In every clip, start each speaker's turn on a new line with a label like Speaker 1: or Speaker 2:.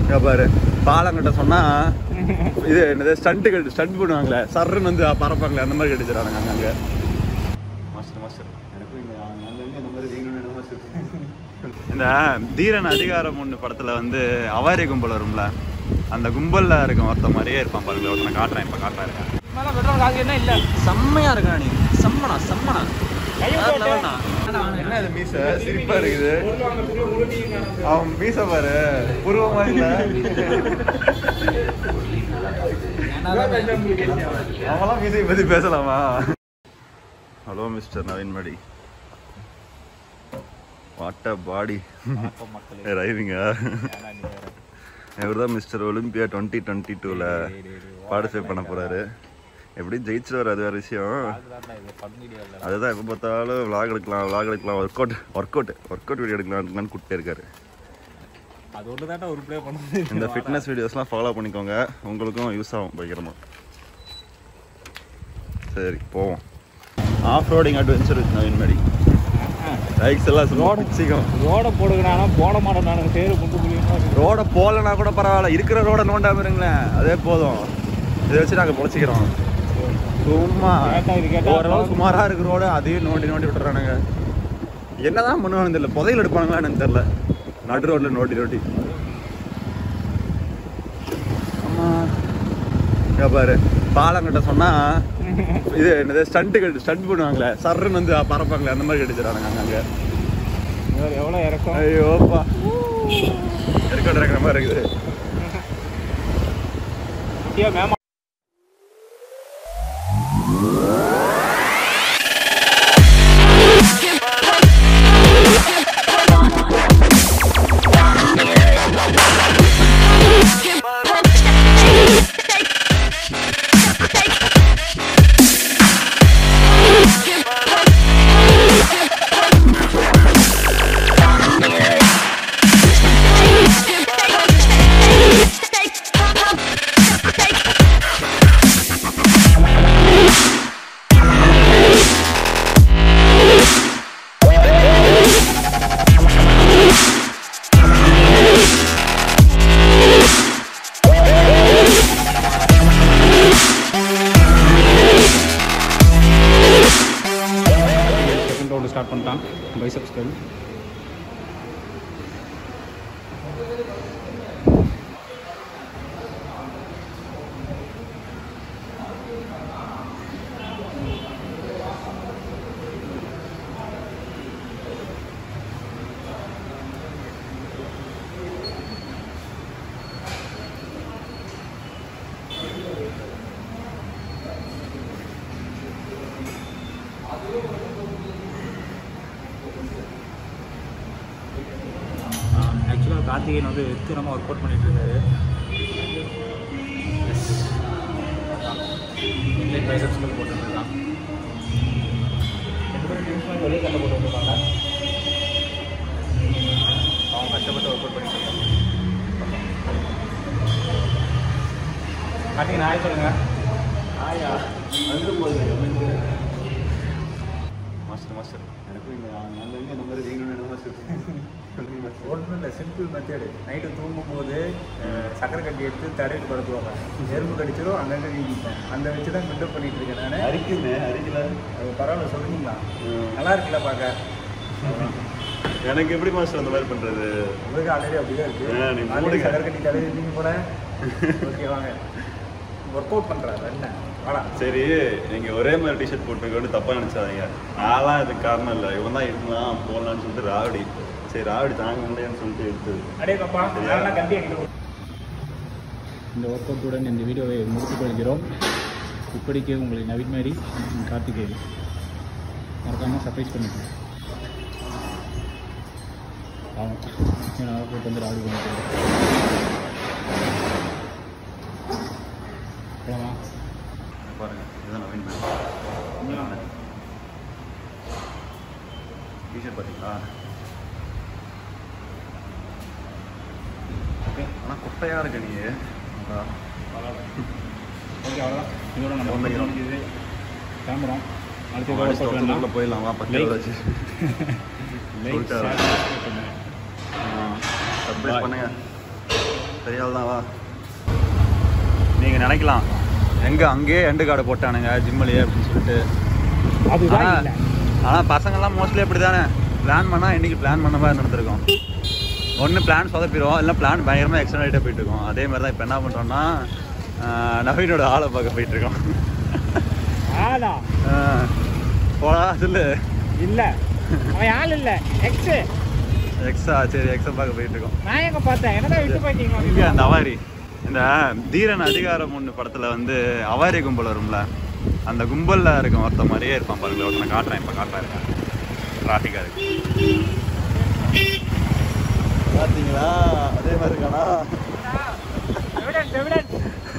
Speaker 1: இங்க பாரு பாலங்கிட்ட சொன்னா இது என்னது ஸ்டண்ட் கட்டு ஸ்டண்ட் பண்ணுவாங்களே சர்ன்னு வந்து பறப்பாங்களே அந்த மாதிரி கட்டிச்சுறாங்க அங்க மாஸ்டர் மாஸ்டர் எனக்கும் இந்த அங்கங்க இந்த மாதிரி வேணும்னு என்ன மாஸ்டர் இந்த தீரன் அதிகாரம் ஒன்று படத்துல வந்து அவாரி கும்பல் வரும்ல அந்த கும்பல்ல இருக்க ஒருத்த மாதிரியே இருப்பான் பாருங்க ஒருத்தனை காட்டுறேன் இப்ப காட்டுறேன் இருக்கான்
Speaker 2: மேலே பெட்ரோல் காசு என்ன இல்லை
Speaker 1: செம்மையா இருக்கா நீ செம்மனா செம்மனா
Speaker 2: கையை
Speaker 1: வேற
Speaker 2: போட்டு.
Speaker 1: level ண்ணா. என்ன இது மீச சிரிப்பா இருக்குது அவன் மீச பாரு புருவமா இல்ல அவங்களாம் மீசையை பத்தி பேசலாமா ஹலோ மிஸ்டர் நவீன் மடி வாட் அ பாடி ரைவிங்கா இவர் தான் மிஸ்டர் ஒலிம்பியா டுவெண்ட்டி டுவெண்ட்டி டூவில் பார்ட்டிசிபேட் பண்ண போகிறாரு எப்படியும் ஜெயிச்சிருவார் அது வேறு விஷயம் அதுதான் எப்போ பார்த்தாலும் விளாக் எடுக்கலாம் விளாக் எடுக்கலாம் work out work out work out video எடுக்கலாம்னு கூப்பிட்டே இருக்காரு
Speaker 2: அது ஒன்று தாண்டா ஒரு ப்ளே பண்ணுது
Speaker 1: இந்த ஃபிட்னஸ் வீடியோஸ்லாம் ஃபாலோ பண்ணிக்கோங்க உங்களுக்கும் யூஸ் ஆகும் பயங்கரமாக சரி போவோம் off roading adventure with Naveen மடி பைக்ஸ் எல்லாம் ரோடு பிடிச்சிக்கும்
Speaker 2: ரோட போடுங்கண்ணா போட மாட்டேன் நான் தேர் குண்டு புள்ளியமா
Speaker 1: ரோடை போகலனா கூட பரவாயில்ல இருக்கிற ரோடை நோண்டாம இருங்களேன் அதே போதும் இதை வச்சு நாங்கள் பொழைச்சிக்கிறோம் சும்மா
Speaker 2: கேட்டா இது கேட்டா
Speaker 1: ஓரளவு சுமாராக இருக்கு ரோடு அதையும் நோண்டி நோண்டி விட்டுறானுங்க என்னதான் பண்ணுவாங்க தெரியல புதையல் எடுப்பானுங்களா எனக்கு தெரியல நடு ரோட்ல நோண்டி நோண்டி ஆமா இங்க பாரு பாலங்கிட்ட சொன்னா இது என்னது ஸ்டண்ட் கட்டு ஸ்டண்ட் பண்ணுவாங்களே சர்ன்னு வந்து பறப்பாங்களே அந்த மாதிரி கட்டிச்சுறானுங்க அங்க
Speaker 2: எவ்வளோ இறக்கம்
Speaker 1: ஐயோப்பா இருக்கட்டும் இருக்கிற மாதிரி இருக்குது
Speaker 2: ஏன் மேமா செகண்ட் ரவுண்டு ஸ்டார்ட் பண்ணிட்டான் பைசப் ஸ்கல் ஆக்சுவலாக கார்த்திகேயன் வந்து வெத்திரமாக ஒர்க் அவுட் பண்ணிட்டு இருக்காரு எஸ் இன்லைன் பைசப்ஸ்கள் போட்டுருக்கான் ரெண்டு பேரும் நிமிஷம் வெளியே கண்ட போட்டு வந்துருக்காங்க அவன் கஷ்டப்பட்டு ஒர்க் அவுட் பண்ணிட்டு இருக்கான் கார்த்திகேயன் ஆய் சொல்லுங்க ஆயா வந்து போகுது
Speaker 1: மாஸ்டர் மாஸ்டர் எனக்கும் இந்த அங்கங்க இந்த மாதிரி வேணும்னு என்ன மாஸ்டர்
Speaker 2: ஒன்றும் இல்லை சிம்பிள் மெத்தேடு நைட்டு தூங்கும்போது அஹ், சக்கரை கட்டி எடுத்து தடையில் படுத்துவாங்க எறும்பு கடிச்சதும் அங்கங்கே நீக்கிப்பேன் அந்த வச்சு தான் பில்டப் பண்ணிட்டு இருக்கேன் நான்
Speaker 1: அரிக்குமே அரிக்கல
Speaker 2: அது பரவாயில்ல சொல்லுங்களா நல்லா இருக்குல்ல பார்க்க
Speaker 1: எனக்கு எப்படி மாஸ்டர் அந்த மாதிரி பண்றது
Speaker 2: உங்களுக்கு ஆல்ரெடி அப்படிதான் இருக்கு
Speaker 1: ஆ, நீ
Speaker 2: ஆல்ரெடி
Speaker 1: மூடுங்க.
Speaker 2: சக்கரை கட்டி தடவி இருந்தீங்க போல ஓகே வாங்க ஒர்க் அவுட் பண்ணுறாரு என்ன வாடா
Speaker 1: சரி நீங்க ஒரே மாதிரி டிஷர்ட் போட்டுக்கோன்னு தப்பா நினைச்சாதீங்க நான்லாம் இதுக்கு காரணம் இல்லை இவன் தான் இருந்தான் போடலான்னு சொல்லிட்டு ராவடி சரி ராவடி தாங்க முடியாதுன்னு சொல்லிட்டு எடுத்தது
Speaker 2: அடே பாப்பா நான் கட்டி எங்கிட்ட இந்த ஒர்க் அவுட்டுடன் இந்த வீடியோவை முடித்துக் கொள்கிறோம் இப்படிக்கு உங்களை நவீன் மேரி கார்த்திகேயன் மறக்காமல் சர்ப்ரைஸ் பண்ணிக்கோங்க ஆமாம் நான் போட்டு வந்து ராடி பண்ணிக்கிறேன் போகலாமா
Speaker 1: பாருங்க இதுதான் நவீன் டிஷர்ட் பார்த்தீங்களா ஓகே ஆனால் குட்டையாக இருக்க நீ அதான்.
Speaker 2: ஓகே அவ்வளோதான் இதோட நம்ம
Speaker 1: ஒன்றும் இல்லை.
Speaker 2: முடிஞ்சது கிளம்புறோம் அடுத்த
Speaker 1: அடுத்த
Speaker 2: வீடியோ
Speaker 1: வருஷத்துல
Speaker 2: பார்க்கலாம்
Speaker 1: போயிடலாம் வா பத்து
Speaker 2: Like.
Speaker 1: வச்சு
Speaker 2: லைக்
Speaker 1: சொல்லிட்டாரு.
Speaker 2: ஷேர் சப்ஸ்கிரைப் பண்ணுங்க
Speaker 1: சர்ப்ரைஸ் பண்ணுங்க பெரிய ஆள் தான் வா நீங்கள் நினைக்கலாம் எங்கே அங்கேயே எண்டு கார்டு போட்டானுங்க ஜிம்மிலேயே அப்படின்னு சொல்லிட்டு
Speaker 2: அதுதான்
Speaker 1: ஆனா-
Speaker 2: இல்லை
Speaker 1: ஆனால் பசங்கள்லாம் மோஸ்ட்லி அப்படி தானே பிளான் பண்ணால் இன்னைக்கு பிளான் பண்ண மாதிரி நடந்திருக்கோம் ஒன்று பிளான் சொதப்பிடுவோம் இல்லை பிளான் பயங்கரமாக எக்ஸ்டன் ஆகிட்டே போயிட்டு இருக்கோம் அதே மாதிரி தான் இப்போ என்ன பண்ணுறோம்னா நவீனோட ஆளை பார்க்க போயிட்டு இருக்கோம்
Speaker 2: ஆளா
Speaker 1: ஆஹ், போடா சொல்லு
Speaker 2: இல்லை அவன் ஆள் இல்லை எக்ஸு
Speaker 1: எக்ஸா சரி எக்ஸா பார்க்க போயிட்டு இருக்கோம்
Speaker 2: நான் எங்க பார்த்தேன் என்னதான் விட்டு
Speaker 1: இங்க
Speaker 2: போயிட்டீங்க
Speaker 1: அந்த அவாரி இந்த தீரன் அதிகாரம் ஒன்று படத்துல வந்து அவாரி கும்பல் வரும்ல அந்த கும்பல்ல இருக்கும் ஒருத்த மாதிரியே இருப்பான் பாருங்க ஒருத்தனை காட்டுறேன் இப்போ காட்டுறேன் இருக்கேன் டிராஃபிக்காக இருக்கு பார்த்தீங்களா அதே மாதிரி இருக்கானா
Speaker 2: எவிடன்ஸ் எவிடன்ஸ்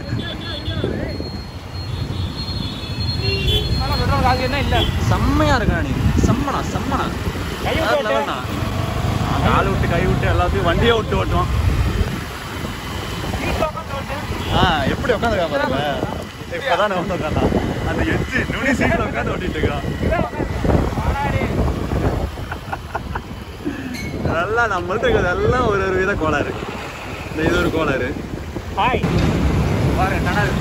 Speaker 2: ஆனால் பெட்ரோல் காசு என்ன இல்லை
Speaker 1: செம்மையா இருக்கா நீ செம்மனா செம்மனா
Speaker 2: கை விட்டு
Speaker 1: வேற
Speaker 2: ஓட்டு.
Speaker 1: level ண்ணா. கால் விட்டு கை விட்டு எல்லாத்தையும் வண்டியை விட்டு ஓட்டுவோம் ஆ எப்படி உட்காந்துருக்கா பாருங்க இப்பதான் வந்து உட்காந்தான் அந்த எச்சு நுனி சீட்ல உட்காந்து ஓட்டிட்டு இருக்கான் அதெல்லாம் நம்மள்ட்ட இருக்கிறது எல்லாம் ஒரு ஒரு வித கோளாறு இந்த இது ஒரு கோளாறு
Speaker 2: ஹாய்
Speaker 1: பாரு டனல்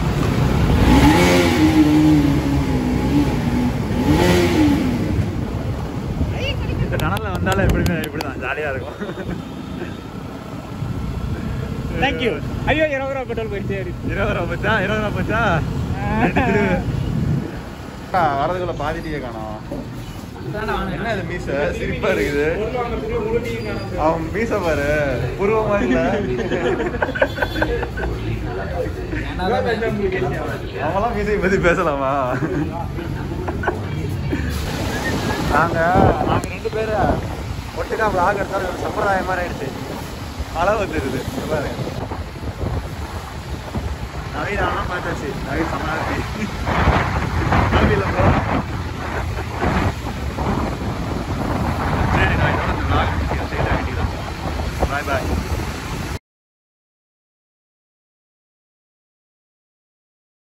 Speaker 1: இந்த டனல்ல வந்தாலே எப்படிமே இப்படிதான் ஜாலியா இருக்கும்
Speaker 2: தேங்க்யூ ஐயோ இருபது ரூபா பெட்ரோல் போயிடுச்சு
Speaker 1: இருபது ரூபா போச்சா இருபது ரூபா போச்சா வரதுக்குள்ள பாதி டீயை காணோம் என்ன இது மீச சிரிப்பா இருக்குது அவன் மீச பாரு புருவமா இல்ல அவங்களாம் மீசை பத்தி பேசலாமா நாங்க நாங்க ரெண்டு பேரும் ஒட்டுக்கா vlog எடுத்தாலும் ஒரு சம்பிரதாயம் மாதிரி ஆயிடுச்சு மழை வந்துருது இங்க பாரு நவீன் ஆனால் பார்த்தாச்சு நவீன் சமாளி நவீன போகிறோம்